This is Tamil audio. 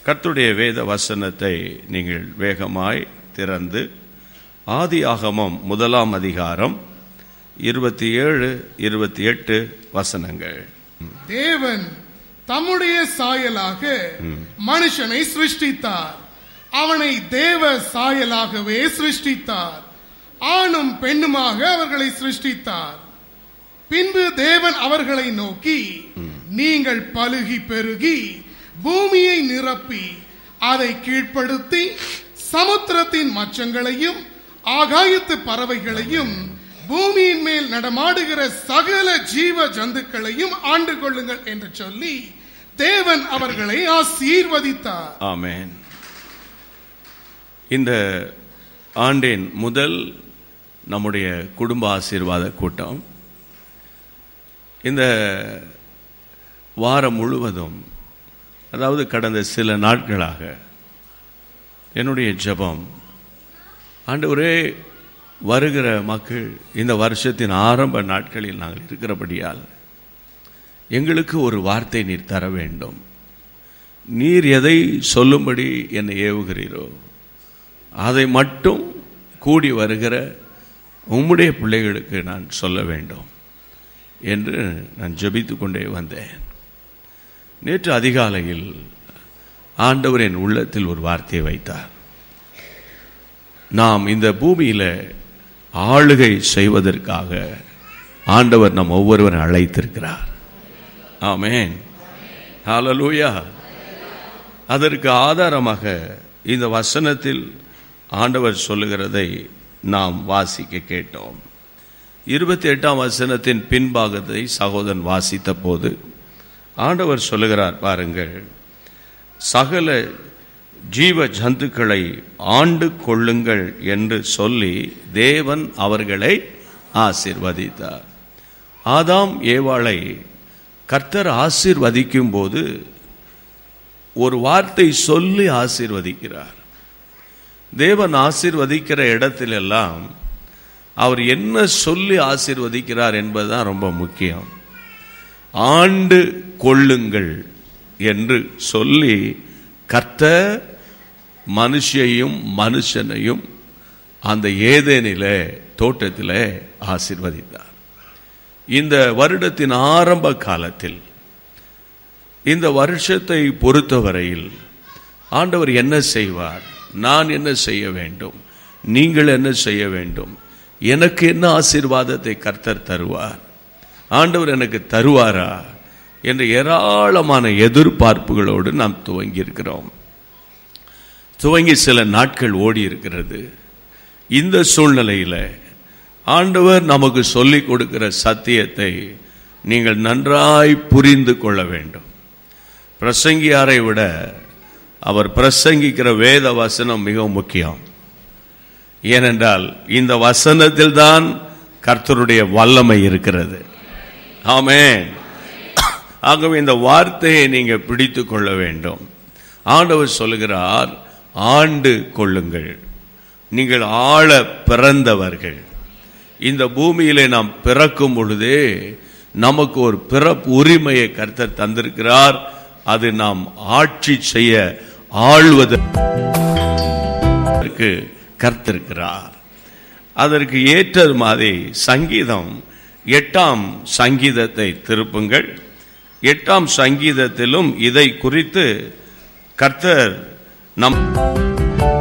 கர்த்தருடைய வேத வசனத்தை நீங்கள் வேகமாய் திறந்து ஆதியாகமம் முதலாம் அதிகாரம் இருபத்தி ஏழு இருபத்தி எட்டு வசனங்கள் தேவன் தம்முடைய சாயலாக மனுஷனை சிருஷ்டித்தார் அவனை தேவ சாயலாகவே சிருஷ்டித்தார் ஆணும் பெண்ணுமாக அவர்களை சிருஷ்டித்தார் பின்பு தேவன் அவர்களை நோக்கி நீங்கள் பலுகி பெருகி பூமியை நிரப்பி அதை கீழ்ப்படுத்தி சமுத்திரத்தின் மச்சங்களையும் ஆகாயத்து பறவைகளையும் பூமியின் மேல் நடமாடுகிற சகல ஜீவ ஜந்துக்களையும் ஆண்டு கொள்ளுங்கள் என்று சொல்லி தேவன் அவர்களை ஆசீர்வதித்தார் ஆமென் இந்த ஆண்டின் முதல் நம்முடைய குடும்ப ஆசீர்வாத கூட்டம் இந்த வாரம் முழுவதும் அதாவது கடந்த சில நாட்களாக என்னுடைய ஜெபம் ஆண்டவரே வருகிற மக்கள் இந்த வருஷத்தின் ஆரம்ப நாட்களில் நாங்கள் இருக்கிறபடியால் எங்களுக்கு ஒரு வார்த்தை நீர் தர வேண்டும் நீர் எதை சொல்லும்படி என்னை ஏவுகிறீரோ அதை மட்டும் கூடி வருகிற உம்முடைய பிள்ளைகளுக்கு நான் சொல்ல வேண்டும் என்று நான் ஜெபித்து கொண்டே வந்தேன் நேற்று அதிகாலையில் ஆண்டவர் என் உள்ளத்தில் ஒரு வார்த்தையை வைத்தார் நாம் இந்த பூமியில ஆளுகை செய்வதற்காக ஆண்டவர் நம் ஒவ்வொருவரும் அழைத்திருக்கிறார் ஆமென் ஹalleluya அதற்கு ஆதாரமாக இந்த வசனத்தில் ஆண்டவர் சொல்லுகிறதை நாம் வாசிக்க கேட்டோம் இருபத்தி எட்டாம் வசனத்தின் பின்பாகத்தை சகோதரன் வாசித்த போது ஆண்டவர் சொல்லுகிறார் பாருங்கள் சகல ஜீவ ஜந்துக்களை ஆண்டு கொள்ளுங்கள் என்று சொல்லி தேவன் அவர்களை ஆசீர்வதித்தார் ஆதாம் ஏவாளை கர்த்தர் ஆசீர்வதிக்கும் போது ஒரு வார்த்தை சொல்லி ஆசீர்வதிக்கிறார் தேவன் ஆசீர்வதிக்கிற இடத்திலெல்லாம் அவர் என்ன சொல்லி ஆசீர்வதிக்கிறார் என்பதுதான் ரொம்ப முக்கியம் ஆண்டு கொள்ளுங்கள் என்று சொல்லி கர்த்தர் மனுஷையும் மனுஷனையும் அந்த ஏதேனில தோட்டத்தில் ஆசீர்வதித்தார் இந்த வருடத்தின் ஆரம்ப காலத்தில் இந்த வருஷத்தை பொறுத்தவரையில் ஆண்டவர் என்ன செய்வார் நான் என்ன செய்ய வேண்டும் நீங்கள் என்ன செய்ய வேண்டும் எனக்கு என்ன ஆசீர்வாதத்தை கர்த்தர் தருவார் ஆண்டவர் எனக்கு தருவாரா என்ற ஏராளமான எதிர்பார்ப்புகளோடு நாம் துவங்கி இருக்கிறோம் துவங்கி சில நாட்கள் ஓடி இருக்கிறது இந்த சூழ்நிலையில் ஆண்டவர் நமக்கு சொல்லிக் கொடுக்கிற சத்தியத்தை நீங்கள் நன்றாய் புரிந்து கொள்ள வேண்டும் பிரசங்கியாரை விட அவர் பிரசங்கிக்கிற வேத வசனம் மிகவும் முக்கியம் ஏனென்றால் இந்த வசனத்தில் தான் கர்த்தருடைய வல்லமை இருக்கிறது ஆமென் ஆகவே இந்த வார்த்தையை நீங்க பிடித்து கொள்ள வேண்டும் ஆண்டவர் சொல்லுகிறார் ஆண்டு கொள்ளுங்கள் நீங்கள் ஆள பிறந்தவர்கள் இந்த பூமியிலே நாம் பிறக்கும் பொழுதே நமக்கு ஒரு பிறப்பு உரிமையை கர்த்தர் தந்திருக்கிறார் அது நாம் ஆட்சி செய்ய ஆள்வதற்கு கர்த்திருக்கிறார் அதற்கு ஏற்றது மாதிரி சங்கீதம் எட்டாம் சங்கீதத்தை திருப்புங்கள் எட்டாம் சங்கீதத்திலும் இதை குறித்து கர்த்தர் நம்